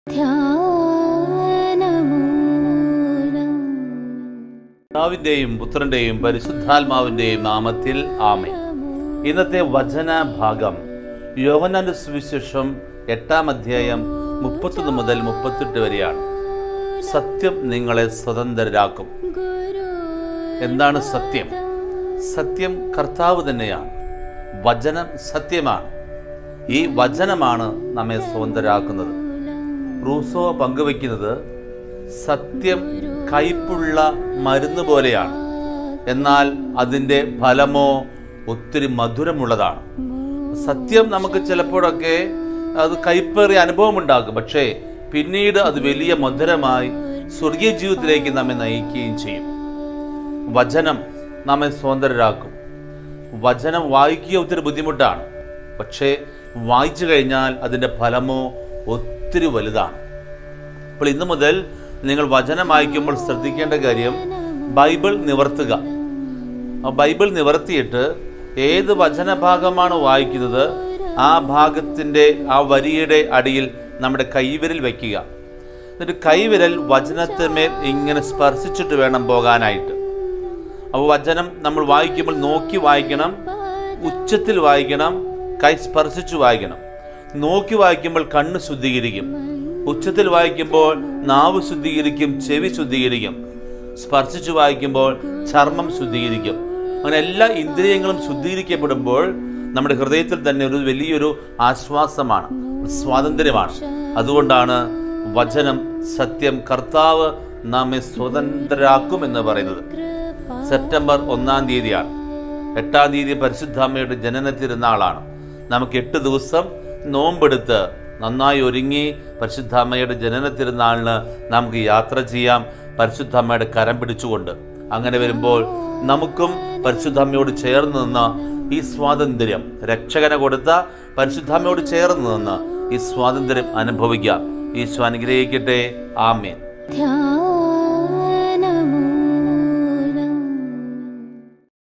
പിതാവിന്റെയും പുത്രന്റെയും പരിശുദ്ധാത്മാവിന്റെയും നാമത്തിൽ ആമേ ഇന്നത്തെ വചന ഭാഗം യോഹനാന്റെ സുവിശേഷം എട്ടാം അധ്യായം മുപ്പത്തൊന്ന് മുതൽ മുപ്പത്തെട്ട് വരെയാണ് സത്യം നിങ്ങളെ സ്വതന്ത്രരാക്കും എന്താണ് സത്യം സത്യം കർത്താവ് തന്നെയാണ് വചനം സത്യമാണ് ഈ വചനമാണ് നമ്മെ സ്വതന്ത്രരാക്കുന്നത് റൂസോ പങ്കുവെക്കുന്നത് സത്യം കയ്പുള്ള മരുന്ന് പോലെയാണ് എന്നാൽ അതിൻ്റെ ഫലമോ ഒത്തിരി മധുരമുള്ളതാണ് സത്യം നമുക്ക് ചിലപ്പോഴൊക്കെ അത് കയ്പേറിയ അനുഭവം ഉണ്ടാക്കും പക്ഷേ പിന്നീട് അത് വലിയ മധുരമായി സ്വർഗീയ ജീവിതത്തിലേക്ക് നമ്മെ നയിക്കുകയും ചെയ്യും വചനം നമ്മെ സ്വതന്ത്രരാക്കും വചനം വായിക്കുക ഒത്തിരി ബുദ്ധിമുട്ടാണ് പക്ഷേ വായിച്ചു കഴിഞ്ഞാൽ അതിൻ്റെ ഫലമോ ഒത്തിരി വലുതാണ് അപ്പോൾ ഇന്നു മുതൽ നിങ്ങൾ വചനം വായിക്കുമ്പോൾ ശ്രദ്ധിക്കേണ്ട കാര്യം ബൈബിൾ നിവർത്തുക ആ ബൈബിൾ നിവർത്തിയിട്ട് ഏത് വചനഭാഗമാണ് വായിക്കുന്നത് ആ ഭാഗത്തിൻ്റെ ആ വരിയുടെ അടിയിൽ നമ്മുടെ കൈവിരൽ വയ്ക്കുക എന്നിട്ട് കൈവിരൽ വചനത്തിന്മേൽ ഇങ്ങനെ സ്പർശിച്ചിട്ട് വേണം പോകാനായിട്ട് അപ്പോൾ വചനം നമ്മൾ വായിക്കുമ്പോൾ നോക്കി വായിക്കണം ഉച്ചത്തിൽ വായിക്കണം കൈ സ്പർശിച്ചു വായിക്കണം നോക്കി വായിക്കുമ്പോൾ കണ്ണ് ശുദ്ധീകരിക്കും ഉച്ചത്തിൽ വായിക്കുമ്പോൾ നാവ് ശുദ്ധീകരിക്കും ചെവി ശുദ്ധീകരിക്കും സ്പർശിച്ചു വായിക്കുമ്പോൾ ചർമ്മം ശുദ്ധീകരിക്കും അങ്ങനെ എല്ലാ ഇന്ദ്രിയങ്ങളും ശുദ്ധീകരിക്കപ്പെടുമ്പോൾ നമ്മുടെ ഹൃദയത്തിൽ തന്നെ ഒരു വലിയൊരു ആശ്വാസമാണ് സ്വാതന്ത്ര്യമാണ് അതുകൊണ്ടാണ് വചനം സത്യം കർത്താവ് നമ്മെ സ്വതന്ത്രരാക്കും എന്ന് പറയുന്നത് സെപ്റ്റംബർ ഒന്നാം തീയതിയാണ് എട്ടാം തീയതി പരിശുദ്ധാമ്മയുടെ ജനന തിരുനാളാണ് നമുക്ക് എട്ട് ദിവസം നോമ്പെടുത്ത് നന്നായി ഒരുങ്ങി പരിശുദ്ധാമ്മയുടെ ജനന തിരുനാളിന് നമുക്ക് യാത്ര ചെയ്യാം പരിശുദ്ധാമ്മയുടെ കരം പിടിച്ചുകൊണ്ട് അങ്ങനെ വരുമ്പോൾ നമുക്കും പരിശുദ്ധാമ്മയോട് ചേർന്ന് നിന്ന് ഈ സ്വാതന്ത്ര്യം രക്ഷകനെ കൊടുത്ത പരിശുദ്ധാമ്മയോട് ചേർന്ന് നിന്ന് ഈ സ്വാതന്ത്ര്യം അനുഭവിക്കാം ഈശോ അനുഗ്രഹിക്കട്ടെ ആമേൻ ധ്യാനമൂലം